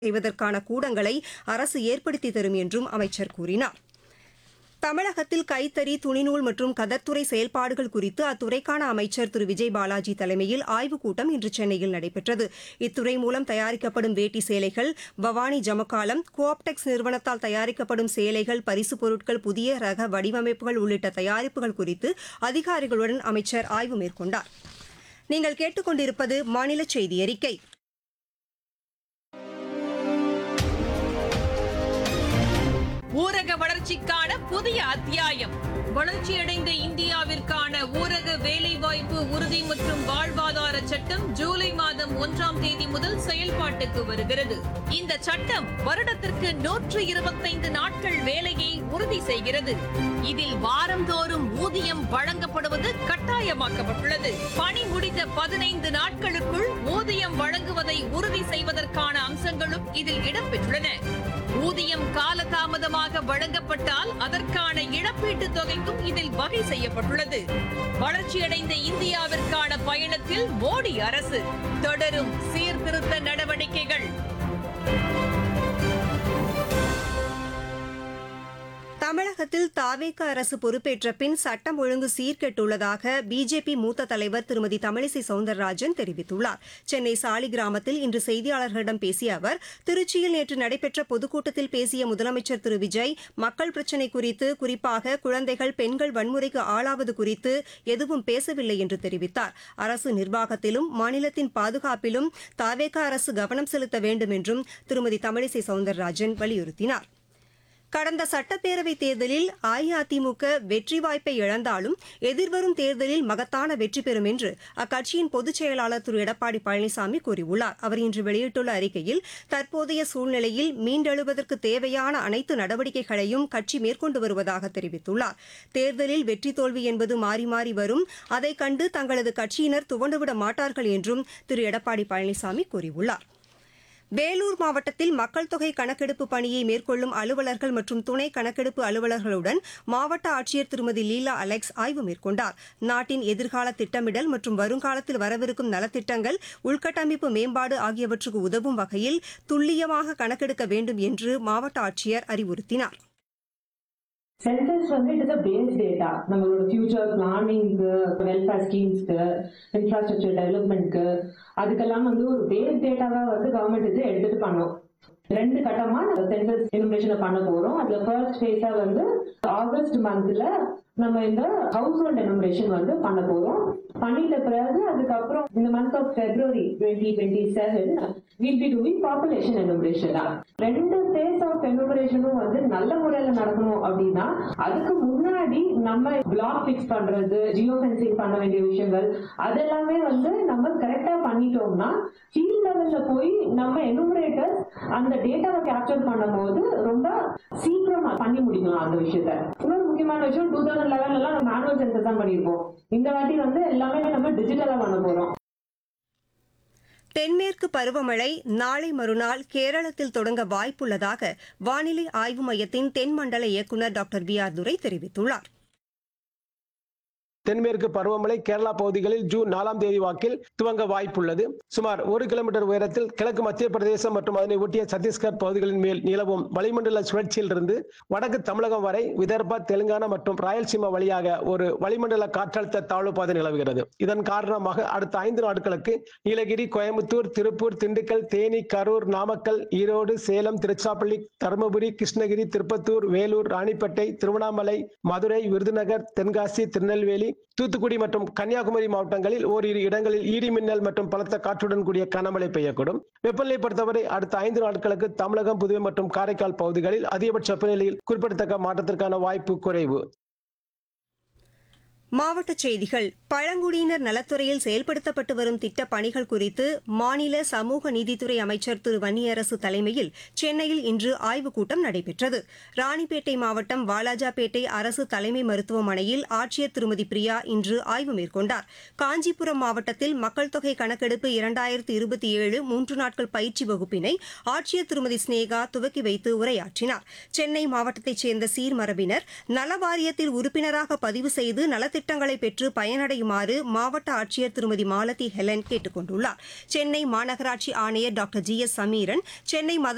செய்வதற்கான கூடங்களை அரசு ஏற்படுத்தி தரும் என்றும் அமைச்சர் கூறினார் தமிழகத்தில் கைத்தறி துணிநூல் மற்றும் கதர்த்துறை செயல்பாடுகள் குறித்து அத்துறைக்கான அமைச்சர் திரு விஜய் பாலாஜி தலைமையில் ஆய்வுக் கூட்டம் இன்று சென்னையில் நடைபெற்றது இத்துறை மூலம் தயாரிக்கப்படும் வேட்டி சேலைகள் பவானி ஜமக்காலம் கோஆப்டெக்ஸ் நிறுவனத்தால் தயாரிக்கப்படும் சேலைகள் பரிசுப் பொருட்கள் புதிய ரக வடிவமைப்புகள் உள்ளிட்ட தயாரிப்புகள் குறித்து அதிகாரிகளுடன் அமைச்சர் ஆய்வு மேற்கொண்டார் நீங்கள் கேட்டுக்கொண்டிருப்பது மாநில செய்தி அறிக்கை ஊரக வளர்ச்சிக்கான புதிய அத்தியாயம் வளர்ச்சியடைந்த இந்தியாவிற்கான ஊரக வேலைவாய்ப்பு உறுதி மற்றும் வாழ்வாதார சட்டம் ஜூலை மாதம் ஒன்றாம் தேதி முதல் செயல்பாட்டுக்கு வருகிறது இந்த சட்டம் வருடத்திற்கு நூற்று இருபத்தைந்து நாட்கள் வேலையை உறுதி செய்கிறது இதில் வாரந்தோறும் ஊதியம் வழங்கப்படுவது கட்டாயமாக்கப்பட்டுள்ளது பணி முடிந்த பதினைந்து நாட்களுக்குள் ஊதியம் வழங்குவதை உறுதி செய்வதற்கான அம்சங்களும் இதில் இடம்பெற்றுள்ளன ஊதியம் காலதாமதமாக வழங்கப்பட்டால் அதற்கான இழப்பீட்டுத் தொகைக்கும் இதில் வகை செய்யப்பட்டுள்ளது வளர்ச்சியடைந்த இந்தியாவிற்கான பயணத்தில் மோடி அரசு தொடரும் சீர்திருத்த நடவடிக்கைகள் தமிழகத்தில் தாவேக அரசு பொறுப்பேற்ற பின் சட்டம் ஒழுங்கு சீர்கெட்டுள்ளதாக பிஜேபி மூத்த தலைவர் திருமதி தமிழிசை சவுந்தரராஜன் தெரிவித்துள்ளார் சென்னை சாலிகிராமத்தில் இன்று செய்தியாளர்களிடம் பேசிய அவர் திருச்சியில் நேற்று நடைபெற்ற பொதுக்கூட்டத்தில் பேசிய முதலமைச்சர் திரு விஜய் மக்கள் பிரச்சினை குறித்து குறிப்பாக குழந்தைகள் பெண்கள் வன்முறைக்கு ஆளாவது குறித்து எதுவும் பேசவில்லை என்று தெரிவித்தார் அரசு நிர்வாகத்திலும் மாநிலத்தின் பாதுகாப்பிலும் தாவேக அரசு கவனம் செலுத்த வேண்டும் என்றும் திருமதி தமிழிசை சவுந்தரராஜன் வலியுறுத்தினார் கடந்த சட்டப்பேரவைத் தேர்தலில் அஇஅதிமுக வெற்றி வாய்ப்பை இழந்தாலும் எதிர்வரும் தேர்தலில் மகத்தான வெற்றி பெறும் என்று அக்கட்சியின் பொதுச் செயலாளர் திரு எடப்பாடி பழனிசாமி கூறியுள்ளார் அவர் இன்று வெளியிட்டுள்ள அறிக்கையில் தற்போதைய சூழ்நிலையில் மீண்டெழுவதற்கு தேவையான அனைத்து நடவடிக்கைகளையும் கட்சி மேற்கொண்டு வருவதாக தெரிவித்துள்ளார் தேர்தலில் வெற்றி தோல்வி என்பது மாறி மாறி வரும் அதைக் கண்டு தங்களது கட்சியினர் துவண்டுவிட மாட்டார்கள் என்றும் திரு எடப்பாடி பழனிசாமி கூறியுள்ளார் வேலூர் மாவட்டத்தில் மக்கள் தொகை கணக்கெடுப்பு பணியை மேற்கொள்ளும் அலுவலர்கள் மற்றும் துணை கணக்கெடுப்பு அலுவலர்களுடன் மாவட்ட ஆட்சியர் திருமதி லீலா அலெக்ஸ் ஆய்வு மேற்கொண்டார் நாட்டின் எதிர்கால திட்டமிடல் மற்றும் வருங்காலத்தில் வரவிருக்கும் நலத்திட்டங்கள் உள்கட்டமைப்பு மேம்பாடு ஆகியவற்றுக்கு உதவும் வகையில் துல்லியமாக கணக்கெடுக்க வேண்டும் என்று மாவட்ட ஆட்சியர் அறிவுறுத்தினார் சென்சஸ் வந்து it is a base data நம்மளோட ஃபியூச்சர் பிளானிங்க்கு வெல்ஃபேர் ஸ்கீம்ஸ்க்கு இன்ஃப்ராஸ்ட்ரக்சர் டெவலப்மெண்ட்க்கு அதுக்கெல்லாம் வந்து ஒரு பேஸ் டேட்டாவா வந்து கவர்மெண்ட் இது எடுத்துட்டு பண்ணும் ரெண்டு கட்டமா நம்ம சென்சஸ் இன்ஃபர்மேஷனை பண்ண போறோம் அதுல ஃபர்ஸ்ட் ஃபேஸா வந்து ஆகஸ்ட் மந்த்ல நம்ம இந்த ஹவுஸ் ஹோல்ட் எனுமரேஷன் வந்து பண்ண போறோம் பண்ணிட்ட பிறகு அதுக்கப்புறம் இந்த month of February twenty twenty seven will be doing population enumeration ரெண்டு ஃபேஸ் ஆஃப் எனுமரேஷனும் வந்து நல்ல முறையில நடக்கணும் அப்படின்னா அதுக்கு முன்னாடி நம்ம பிளாக் ஃபிக்ஸ் பண்றது ஜியோ ஃபென்சிங் பண்ண வேண்டிய விஷயங்கள் அதெல்லாமே வந்து நம்ம கரெக்டா பண்ணிட்டோம்னா ஃபீல்ட் லெவல்ல போய் நம்ம எனுமரேட்டர் அந்த டேட்டாவை கேப்சர் பண்ணும்போது ரொம்ப சீக்கிரமா பண்ணி முடிக்கலாம் அந்த விஷயத்த இன்னொரு முக்கியமான விஷயம் டூ தௌசண்ட் லெவன்ல எல்லாம் நம்ம மேனுவல் சென்சஸ் தான் பண்ணியிருப்போம் இந்த வாட்டி வந்து எல்லாமே நம்ம டிஜிட்டலா பண்ண போறோம் தென்மேற்கு பருவமழை நாளை மறுநாள் கேரளத்தில் தொடங்க வாய்ப்புள்ளதாக வானிலை ஆய்வு மையத்தின் தென்மண்டல இயக்குநர் டாக்டர் வி ஆர் துரை தெரிவித்துள்ளார் தென்மேற்கு பருவமழை கேரளா பகுதிகளில் ஜூன் நாலாம் தேதி வாக்கில் துவங்க வாய்ப்புள்ளது சுமார் ஒரு கிலோமீட்டர் உயரத்தில் கிழக்கு மத்திய பிரதேசம் மற்றும் அதனை ஒட்டிய சத்தீஸ்கர் பகுதிகளின் மேல் நிலவும் வளிமண்டல சுழற்சியிலிருந்து வடக்கு தமிழகம் வரை விதர்பா தெலுங்கானா மற்றும் ராயல்சீமா வழியாக ஒரு வளிமண்டல காற்றழுத்த தாழ்வு பாதை நிலவுகிறது இதன் காரணமாக அடுத்த ஐந்து நாட்களுக்கு நீலகிரி கோயம்புத்தூர் திருப்பூர் திண்டுக்கல் தேனி கரூர் நாமக்கல் ஈரோடு சேலம் திருச்சிராப்பள்ளி தருமபுரி கிருஷ்ணகிரி திருப்பத்தூர் வேலூர் ராணிப்பேட்டை திருவண்ணாமலை மதுரை விருதுநகர் தென்காசி திருநெல்வேலி தூத்துக்குடி மற்றும் கன்னியாகுமரி மாவட்டங்களில் ஓரிரு இடங்களில் இடி மின்னல் மற்றும் பலத்த காற்றுடன் கூடிய கனமழை பெய்யக்கூடும் வெப்பநிலை பொறுத்தவரை அடுத்த ஐந்து நாட்களுக்கு தமிழகம் புதுவை மற்றும் காரைக்கால் பகுதிகளில் அதிகபட்ச வெப்பநிலையில் குறிப்பிடத்தக்க மாற்றத்திற்கான வாய்ப்பு குறைவு மாவட்டச் செய்திகள் பழங்குடியினர் நலத்துறையில் செயல்படுத்தப்பட்டு வரும் திட்டப் பணிகள் குறித்து மாநில சமூக நீதித்துறை அமைச்சர் திரு வன்னியரசு தலைமையில் சென்னையில் இன்று ஆய்வுக் கூட்டம் நடைபெற்றது ராணிப்பேட்டை மாவட்டம் வாலாஜாபேட்டை அரசு தலைமை மருத்துவமனையில் ஆட்சியர் திருமதி பிரியா இன்று ஆய்வு மேற்கொண்டார் காஞ்சிபுரம் மாவட்டத்தில் மக்கள் தொகை கணக்கெடுப்பு இரண்டாயிரத்து இருபத்தி ஏழு மூன்று நாட்கள் பயிற்சி வகுப்பினை ஆட்சியர் திருமதி ஸ்னேகா துவக்கி வைத்து உரையாற்றினார் சென்னை மாவட்டத்தைச் சேர்ந்த சீர்மரபினர் நலவாரியத்தில் உறுப்பினராக பதிவு செய்து நலத்திட்டங்களை பெற்று பயனடையுமாறு மாவட்ட ஆட்சியர் திருமதி மாலதி ஹெலன் கேட்டுக் கொண்டுள்ளார் சென்னை மாநகராட்சி ஆணையர் doctor G S Samiran Chennai மத